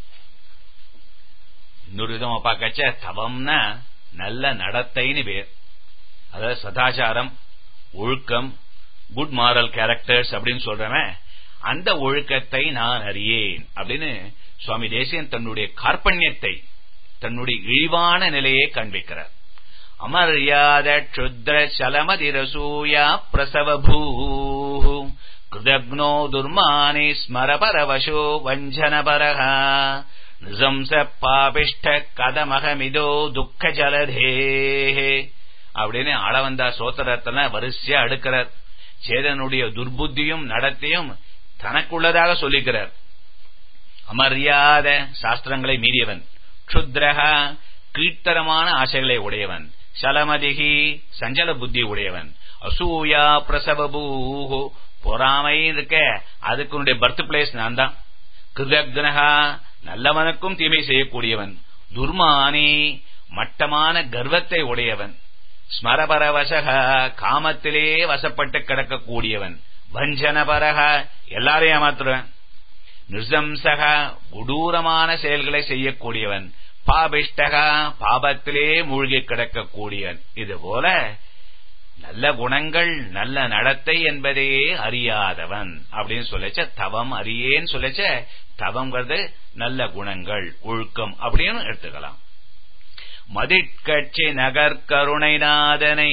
இன்னொரு விதமா பார்க்கச்ச தவம்னா நல்ல நடத்தைன்னு பேர் அதாவது சதாச்சாரம் ஒழுக்கம் குட் மாரல் கேரக்டர்ஸ் அப்படின்னு சொல்றவன் அந்த ஒழுக்கத்தை நான் அறியேன் அப்படின்னு சுவாமி தேசியன் தன்னுடைய கார்பண்யத்தை தன்னுடைய இழிவான நிலையை காண்பிக்கிறார் அமர்யாத க்ஷுத்ர சலமதிரசூயா பிரசவ பூ கிருதக்னோ துர்மானி ஸ்மர பரவசோ வஞ்சன பரஹ நிசம்ச பாபிஷ்ட கதமகமிதோ துக்க ஜலதே அப்படின்னு அளவந்தா சோத்திரத்தன வரிசையா அடுக்கிறார் சேதனுடைய துர்புத்தியும் நடத்தையும் தனக்குள்ளதாக சொல்லிக்கிறார் அமர்யாத சாஸ்திரங்களை மீறியவன் க்ஷுத்ரக கீழ்த்தரமான ஆசைகளை உடையவன் சலமதிகி சஞ்சல புத்தி உடையவன் அசூயா பிரசவபூஹோ பொறாமை இருக்க அதுக்கு பர்த் பிளேஸ் நான் தான் கிருதக்னகா நல்லவனுக்கும் தீமை செய்யக்கூடியவன் துர்மானி மட்டமான கர்வத்தை உடையவன் ஸ்மரபரவசக காமத்திலே வசப்பட்டு கிடக்கக்கூடியவன் வஞ்சனபரக எல்லாரையும் ஏமாத்துறவன் நிர்சம்சக கொடூரமான செயல்களை செய்யக்கூடியவன் பாபிஷ்டக பாபத்திலே மூழ்கி கிடக்கக்கூடியவன் இது போல நல்ல குணங்கள் நல்ல நடத்தை என்பதையே அறியாதவன் அப்படின்னு சொல்லச்ச தவம் அறியேன்னு சொல்லச்ச தவங்கிறது நல்ல குணங்கள் ஒழுக்கம் அப்படின்னு எடுத்துக்கலாம் மதிட்கட்சி நகர்கருணைநாதனை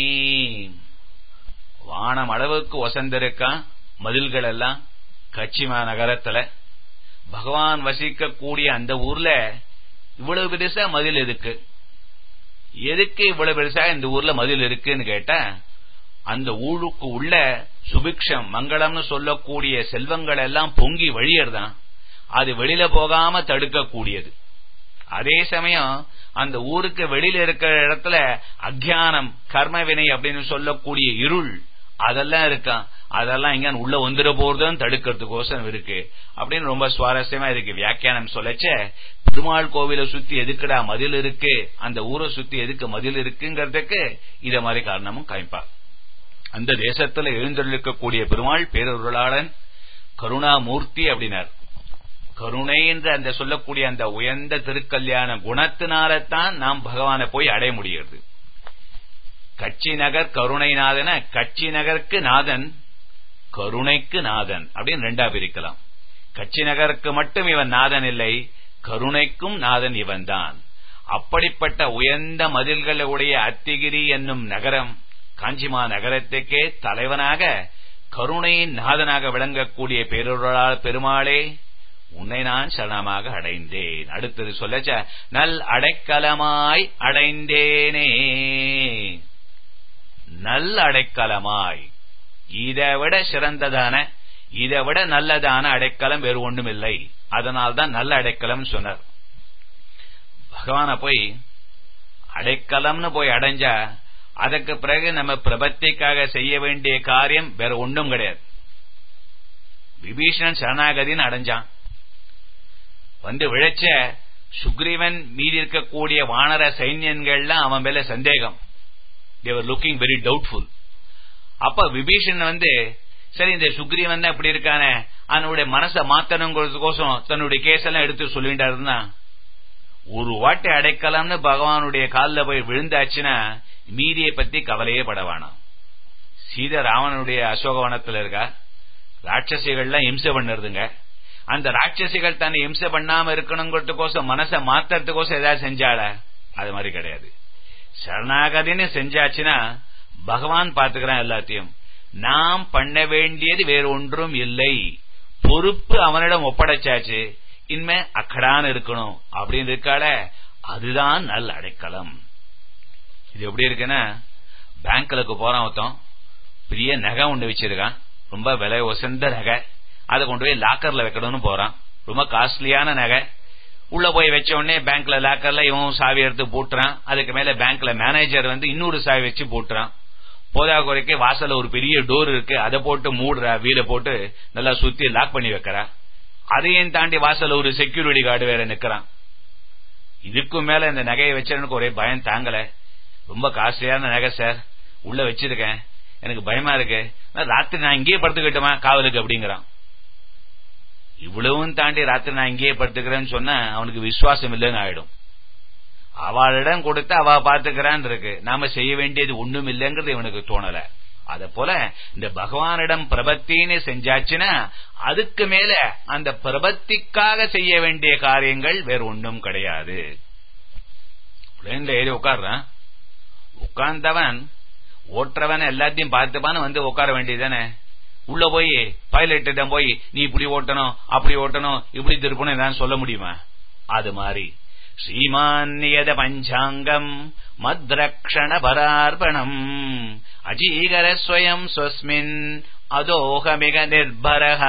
வானம் அளவுக்கு ஒசந்திருக்கான் மதில்கள் எல்லாம் கட்சிமா நகரத்துல பகவான் வசிக்க கூடிய அந்த ஊர்ல இவ்வளவு பெருசா மதில் எதுக்கு எதுக்கு இவ்வளவு பெருசா இந்த ஊர்ல மதில் இருக்குன்னு கேட்டா அந்த ஊருக்கு உள்ள சுபிக்ஷம் மங்களம்னு சொல்லக்கூடிய செல்வங்கள் எல்லாம் பொங்கி வழியறதான் அது வெளியில போகாம தடுக்கக்கூடியது அதே சமயம் அந்த ஊருக்கு வெளியில இருக்கிற இடத்துல அக்ஞானம் கர்மவினை அப்படின்னு சொல்லக்கூடிய இருள் அதெல்லாம் இருக்கான் அதெல்லாம் இங்க உள்ள வந்துட போறதுன்னு தடுக்கிறதுக்கோசரம் இருக்கு அப்படின்னு ரொம்ப சுவாரஸ்யமா இருக்கு வியாக்கியானம் சொல்லச்ச பெருமாள் கோவில சுத்தி எதுக்குடா மதில் இருக்கு அந்த ஊரை சுத்தி எதுக்கு மதில் இருக்குங்கிறதுக்கு இத மாதிரி காரணமும் காமிப்பா அந்த தேசத்துல எழுந்தருளிக்கக்கூடிய பெருமாள் பேரொருளாளன் கருணாமூர்த்தி அப்படின்னார் கருணை என்று அந்த சொல்லக்கூடிய அந்த உயர்ந்த திருக்கல்யாண குணத்தினால்தான் நாம் பகவானை போய் அடைய முடிகிறது கட்சி நகர் கருணை நாதன கட்சி நகருக்கு நாதன் கருணைக்கு நாதன் அப்படின்னு ரெண்டா பிரிக்கலாம் கட்சி நகருக்கு மட்டும் இவன் நாதன் இல்லை கருணைக்கும் நாதன் இவன்தான் அப்படிப்பட்ட உயர்ந்த மதில்களுடைய அத்திகிரி என்னும் நகரம் காஞ்சிமா நகரத்துக்கே தலைவனாக கருணையின் நாதனாக விளங்கக்கூடிய பேரொருளால் பெருமாளே உன்னை நான் சரணமாக அடைந்தேன் அடுத்தது சொல்லச்ச நல் அடைக்கலமாய் அடைந்தேனே நல் அடைக்கலமாய் இதை விட சிறந்ததான இதை விட நல்லதான அடைக்கலம் வேறு ஒன்றும் இல்லை அதனால்தான் நல்ல அடைக்கலம் சொன்னார் பகவான போய் அடைக்கலம்னு போய் அடைஞ்சா அதற்கு பிறகு நம்ம பிரபத்திக்காக செய்ய வேண்டிய காரியம் வேற ஒன்றும் கிடையாது விபீஷணன் சரணாகதின்னு அடைஞ்சான் வந்து விழைச்ச சுக்ரீவன் மீதி இருக்கக்கூடிய வானர சைன்யங்கள்லாம் அவன் மேல சந்தேகம் தேவர் லுக்கிங் வெரி டவுட்ஃபுல் அப்ப விபீஷன் வந்து சரி இந்த சுக்ரீவன் தான் இப்படி இருக்கானே அவனுடைய மனசை மாத்தணுங்கிறதுக்கோசம் தன்னுடைய கேஸெல்லாம் எடுத்து சொல்லிட்டாருன்னா ஒரு வாட்டை அடைக்கலாம்னு பகவானுடைய காலில் போய் விழுந்தாச்சுன்னா மீதியை பத்தி கவலையே பட வேணாம் சீத ராவனுடைய அசோகவனத்துல இருக்கா ராட்சசிகள்லாம் இம்சை பண்ணுறதுங்க அந்த ராட்சசிகள் தன்னை இம்சை பண்ணாம இருக்கணுங்கிறதுக்கோசம் மனசை மாத்துறதுக்கோசம் ஏதாவது செஞ்சால அது மாதிரி கிடையாது சரணாகதின்னு செஞ்சாச்சுன்னா பகவான் பாத்துக்கிறான் எல்லாத்தையும் நாம் பண்ண வேண்டியது வேற ஒன்றும் இல்லை பொறுப்பு அவனிடம் ஒப்படைச்சாச்சு இனிமே அக்கடான்னு இருக்கணும் அப்படின்னு இருக்கால அதுதான் நல்ல அடைக்கலம் இது எப்படி இருக்குன்னா பேங்க்லுக்கு போறான் ஒருத்தன் பெரிய நகை ஒன்று வச்சிருக்கான் ரொம்ப விலை உசந்த நகை அதை கொண்டு போய் லாக்கர்ல வைக்கணும்னு போறான் ரொம்ப காஸ்ட்லியான நகை உள்ள போய் வச்ச உடனே பேங்க்ல லாக்கர்ல இவன் சாவி எடுத்து போட்டுறான் அதுக்கு மேல பேங்க்ல மேனேஜர் வந்து இன்னொரு சாவி வச்சு போட்டுறான் போதா குறைக்கு வாசல்ல ஒரு பெரிய டோர் இருக்கு அதை போட்டு மூடுறா வீட போட்டு நல்லா சுத்தி லாக் பண்ணி வைக்கிறா அதையும் தாண்டி வாசல்ல ஒரு செக்யூரிட்டி கார்டு வேற நிக்கிறான் இதுக்கும் மேல இந்த நகையை வச்சிருனுக்கு ஒரே பயம் தாங்கல ரொம்ப காஸ்ட்லியான நகை சார் உள்ள வச்சிருக்கேன் எனக்கு பயமா இருக்கு ராத்திரி நான் இங்கேயே படுத்துக்கிட்டோமா காவலுக்கு அப்படிங்கிறான் இவ்வளவும் தாண்டி ராத்திரி நான் இங்கேயே படுத்துக்கிறேன்னு சொன்னா அவனுக்கு விசுவாசம் இல்லைன்னு ஆயிடும் அவளிடம் கொடுத்து அவ பாத்துக்கிறான் இருக்கு நாம செய்ய வேண்டியது ஒண்ணும் இல்லைங்கிறது இவனுக்கு தோணல அத போல இந்த பகவானிடம் பிரபத்தின்னு செஞ்சாச்சுன்னா அதுக்கு மேல அந்த பிரபத்திக்காக செய்ய வேண்டிய காரியங்கள் வேற ஒன்றும் கிடையாது பிளேன்ல ஏறி உட்கார்றான் உட்கார்ந்தவன் ஓட்டுறவன் எல்லாத்தையும் பார்த்துப்பான்னு வந்து உட்கார வேண்டியதானே உள்ள போய் பைலட்டிடம் போய் நீ இப்படி ஓட்டணும் அப்படி ஓட்டணும் இப்படி திருப்பணும் என்னன்னு சொல்ல முடியுமா அது மாதிரி ஸ்ரீமான்யத பஞ்சாங்கம் மத்ரக்ஷண பரார்ப்பணம் அஜீகர ஸ்வயம் ஸ்வஸ்மின் அதோகமிக நிர்பரஹ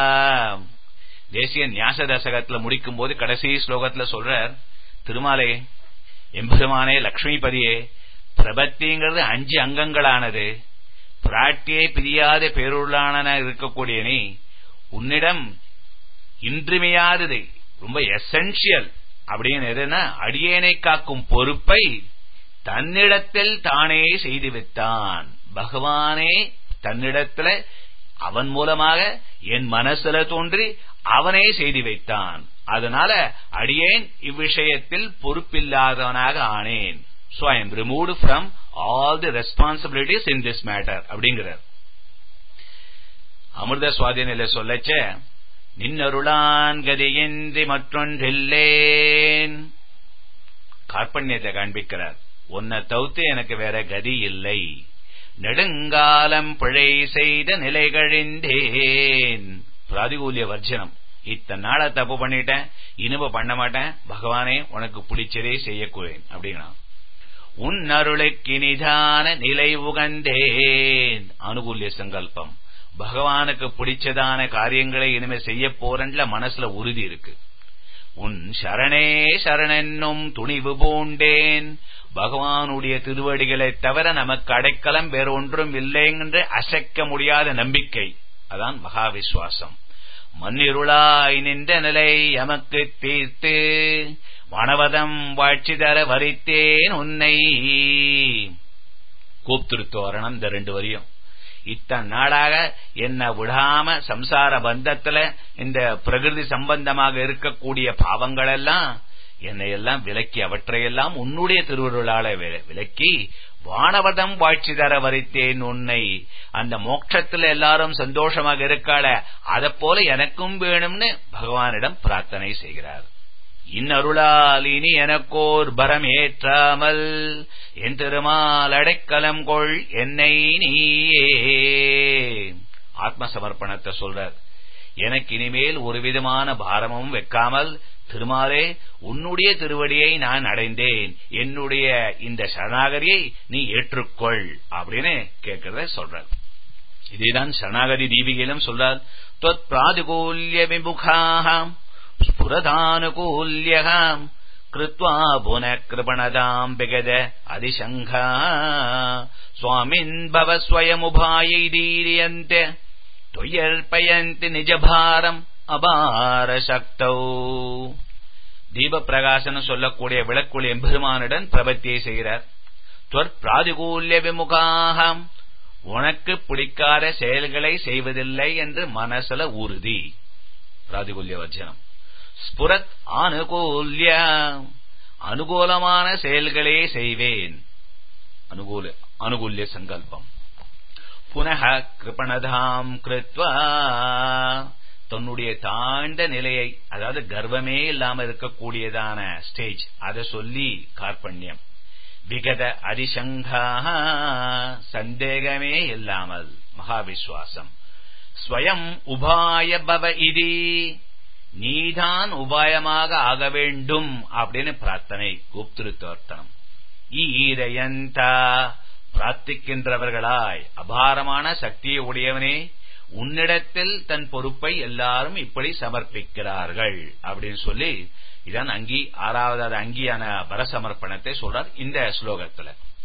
தேசிய ஞாச தசகத்துல முடிக்கும் போது கடைசி ஸ்லோகத்துல சொல்றார் திருமாலே எம்பெருமானே லக்ஷ்மிபதியே பிரபத்திங்கிறது அஞ்சு அங்கங்களானது பிராட்டியை பிரியாத பேருள்ளான இருக்கக்கூடிய நீ உன்னிடம் இன்றிமையாதது ரொம்ப எசென்சியல் அப்படின்னு எதுனா அடியேனை காக்கும் பொறுப்பை தன்னிடத்தில் தானே செய்து விட்டான் பகவானே தன்னிடத்துல அவன் மூலமாக என் மனசுல தோன்றி அவனே செய்து வைத்தான் அதனால அடியேன் இவ்விஷயத்தில் பொறுப்பில்லாதவனாக ஆனேன் so I am removed from all the responsibilities in this matter அப்படிங்கிறார் அமிர்த சுவாதீனில சொல்லச்ச நின்னருளான் கதியின்றி மற்றொன்றில்லேன் கார்பண்யத்தை காண்பிக்கிறார் உன்னை தவிர்த்து எனக்கு வேற கதி இல்லை நெடுங்காலம் பிழை செய்த நிலைகழிந்தேன் பிராதிகூலிய வர்ஜனம் இத்தனை நாள தப்பு பண்ணிட்டேன் இனிமே பண்ண மாட்டேன் பகவானே உனக்கு பிடிச்சதே செய்யக்கூறேன் அப்படின்னா உன் அருளுக்கு நிதான நிலை உகந்தேன் அனுகூல்ய சங்கல்பம் பகவானுக்கு பிடிச்சதான காரியங்களை இனிமே செய்ய போறன்ற மனசுல உறுதி இருக்கு உன் சரணே சரணென்னும் துணிவு பூண்டேன் பகவானுடைய திருவடிகளை தவிர நமக்கு அடைக்கலம் வேற ஒன்றும் இல்லைங்கிற அசைக்க முடியாத நம்பிக்கை அதான் மகா விசுவாசம் மண்ணிருளாய் நின்ற நிலை எமக்கு தீர்த்து வனவதம் வாழ்ச்சி தர வரித்தேன் உன்னை கூப்பித்திருத்தோரணம் இந்த ரெண்டு வரியும் இத்தனை நாளாக என்ன விடாம சம்சார பந்தத்துல இந்த பிரகிருதி சம்பந்தமாக இருக்கக்கூடிய பாவங்கள் எல்லாம் என்னை எல்லாம் விலக்கி அவற்றையெல்லாம் உன்னுடைய திருவருளால விலக்கி வானவதம் வாழ்ச்சி தர வரித்தேன் உன்னை அந்த மோட்சத்துல எல்லாரும் சந்தோஷமாக இருக்காள அதை போல எனக்கும் வேணும்னு பகவானிடம் பிரார்த்தனை செய்கிறார் இன்னருளால் இனி எனக்கோர் பரம் ஏற்றாமல் என் திருமால் அடைக்கலம் கொள் என்னை நீயே ஆத்ம சமர்ப்பணத்தை சொல்றார் எனக்கு இனிமேல் ஒரு விதமான பாரமும் வைக்காமல் திருமாலே உன்னுடைய திருவடியை நான் அடைந்தேன் என்னுடைய இந்த சரணாகதியை நீ ஏற்றுக்கொள் அப்படின்னு கேட்கிறத சொல்றார் இதேதான் சரணாகதி தீபிகையிலும் சொல்றார் தொத் பிராதிகூல்ய விமுகாம் ஸ்புரதானுகூல்யகாம் கிருத்வா புன கிருபணதாம் பிகத அதிசங்கா சுவாமின் பவ ஸ்வயமுபாயை தீரியந்த தொய்யற்பயந்தி நிஜபாரம் அபார சக்தௌ தீப பிரகாசனம் சொல்லக்கூடிய விளக்குழி எம்பெருமானுடன் பிரபத்தியை செய்கிறார் துவர் பிராதிகூல்ய விமுகாகம் உனக்கு பிடிக்காத செயல்களை செய்வதில்லை என்று மனசுல உறுதி பிராதிகூல்ய வச்சனம் ஸ்புரத் அனுகூல்ய அனுகூலமான செயல்களே செய்வேன் அனுகூல அனுகூல்ய சங்கல்பம் புனக கிருபணதாம் கிருத்வா தன்னுடைய தாழ்ந்த நிலையை அதாவது கர்வமே இல்லாம இருக்கக்கூடியதான ஸ்டேஜ் அதை சொல்லி கார்பண்யம் விகத அதிசங்கா சந்தேகமே இல்லாமல் மகாவிஸ்வாசம் ஸ்வயம் உபாய பவ இதி நீதான் உபாயமாக ஆக வேண்டும் அப்படின்னு பிரார்த்தனை கூப்திருத்தோர்த்தனம் ஈரயந்தா பிரார்த்திக்கின்றவர்களாய் அபாரமான சக்தியை உடையவனே உன்னிடத்தில் தன் பொறுப்பை எல்லாரும் இப்படி சமர்ப்பிக்கிறார்கள் அப்படின்னு சொல்லி இதான் அங்கி ஆறாவதாவது அங்கியான பரசமர்ப்பணத்தை சொல்றார் இந்த ஸ்லோகத்துல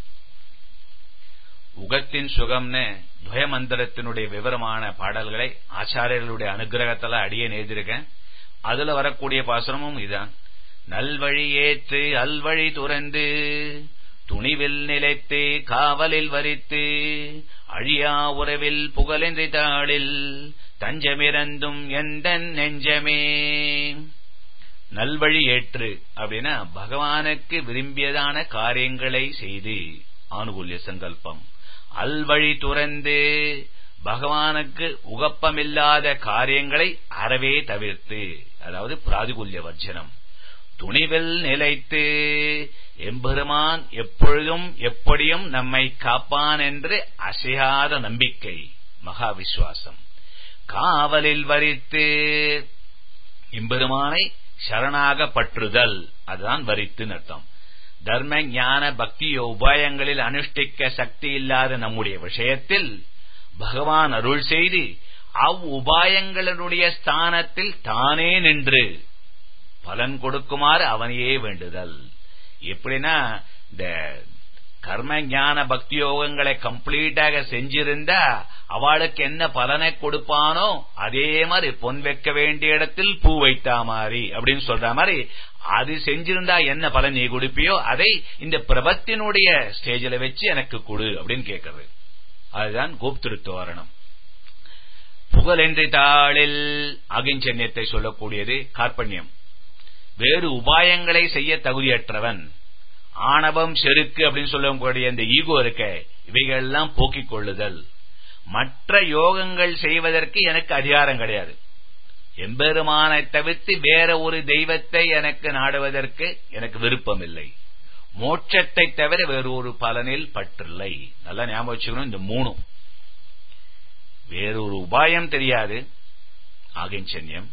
உகத்தின் சுகம்னு துவயமந்திரத்தினுடைய விவரமான பாடல்களை ஆச்சாரியர்களுடைய அனுகிரகத்துல அடியே நேர்ந்திருக்கேன் அதுல வரக்கூடிய பாசனமும் இதான் நல்வழி ஏற்று அல்வழி துறந்து துணிவில் நிலைத்து காவலில் வரித்து அழியா உறவில் புகழென்றி தாளில் தஞ்சமிறந்தும் எந்த நெஞ்சமே நல்வழி ஏற்று அப்படின்னா பகவானுக்கு விரும்பியதான காரியங்களை செய்து ஆணுகூல்ய சங்கல்பம் அல்வழி துறந்து பகவானுக்கு உகப்பமில்லாத காரியங்களை அறவே தவிர்த்து அதாவது பிராதிகுல்ய வர்ஜனம் துணிவில் நிலைத்து எம்பெருமான் எப்பொழுதும் எப்படியும் நம்மை காப்பான் என்று அசையாத நம்பிக்கை மகா விசுவாசம் காவலில் வரித்து எம்பெருமானை சரணாக பற்றுதல் அதுதான் வரித்து அர்த்தம் தர்ம ஞான பக்திய உபாயங்களில் அனுஷ்டிக்க சக்தி இல்லாத நம்முடைய விஷயத்தில் பகவான் அருள் செய்து அவ் உபாயங்களினுடைய ஸ்தானத்தில் தானே நின்று பலன் கொடுக்குமாறு அவனையே வேண்டுதல் எப்படின்னா இந்த கர்ம ஞான பக்தி யோகங்களை கம்ப்ளீட்டாக செஞ்சிருந்தா அவளுக்கு என்ன பலனை கொடுப்பானோ அதே மாதிரி பொன் வைக்க வேண்டிய இடத்தில் பூ வைத்தா மாதிரி அப்படின்னு சொல்ற மாதிரி அது செஞ்சிருந்தா என்ன பலன் நீ கொடுப்பியோ அதை இந்த பிரபத்தினுடைய ஸ்டேஜில் வச்சு எனக்கு கொடு அப்படின்னு கேட்கறது அதுதான் கோப்திருத்தோரணம் புகழென்றி தாளில் அகிஞ்சன்யத்தை சொல்லக்கூடியது கார்பண்யம் வேறு உபாயங்களை செய்ய தகுதியற்றவன் ஆணவம் செருக்கு அப்படின்னு சொல்லக்கூடிய இந்த ஈகோ இருக்க இவைகள்லாம் போக்கிக் கொள்ளுதல் மற்ற யோகங்கள் செய்வதற்கு எனக்கு அதிகாரம் கிடையாது எம்பெருமானை தவிர்த்து வேற ஒரு தெய்வத்தை எனக்கு நாடுவதற்கு எனக்கு விருப்பம் இல்லை மோட்சத்தை தவிர வேறு ஒரு பலனில் பற்றில்லை நல்லா ஞாபகம் வச்சுக்கணும் இந்த மூணும் வேறொரு உபாயம் தெரியாது ஆகிஞ்சன்யம்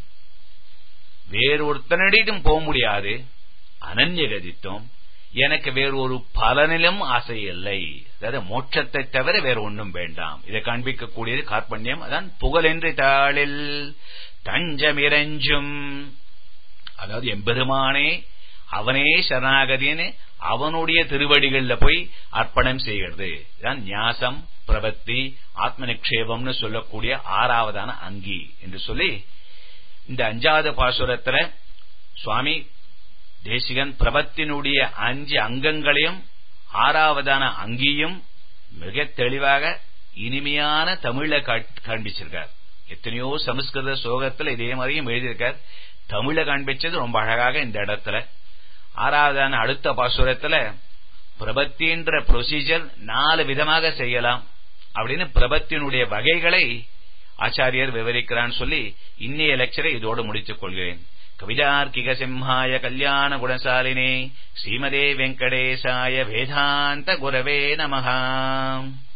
வேறொருத்தனிடம் போக முடியாது அனன்யகதித்தம் எனக்கு வேறு ஒரு பலனிலும் ஆசை இல்லை அதாவது மோட்சத்தை தவிர வேற ஒன்றும் வேண்டாம் இதை காண்பிக்கக்கூடியது கார்பண்யம் அதான் புகழென்று தாளில் தஞ்சமிரஞ்சும் அதாவது எம்பெருமானே அவனே சரணாகதின்னு அவனுடைய திருவடிகள்ல போய் அர்ப்பணம் செய்கிறது இதான் ஞாசம் பிரபத்தி ஆத்ம நிக்ஷேபம்னு சொல்லக்கூடிய ஆறாவதான அங்கி என்று சொல்லி இந்த அஞ்சாவது பாசுரத்துல சுவாமி தேசிகன் பிரபத்தினுடைய அஞ்சு அங்கங்களையும் ஆறாவதான அங்கியும் மிக தெளிவாக இனிமையான தமிழ காண்பிச்சிருக்கார் எத்தனையோ சமஸ்கிருத சோகத்துல இதே மாதிரியும் எழுதியிருக்கார் தமிழ காண்பிச்சது ரொம்ப அழகாக இந்த இடத்துல ஆறாவதான அடுத்த பாசுரத்துல பிரபத்தின்ற ப்ரொசீஜர் நாலு விதமாக செய்யலாம் அப்படின்னு பிரபத்தினுடைய வகைகளை ஆச்சாரியர் விவரிக்கிறான்னு சொல்லி இன்னைய லெக்சரை இதோடு முடித்துக் கொள்கிறேன் கவிதார்க்கிக சிம்ஹாய கல்யாண குணசாலினே ஸ்ரீமதே வெங்கடேசாய வேதாந்த குரவே நமஹா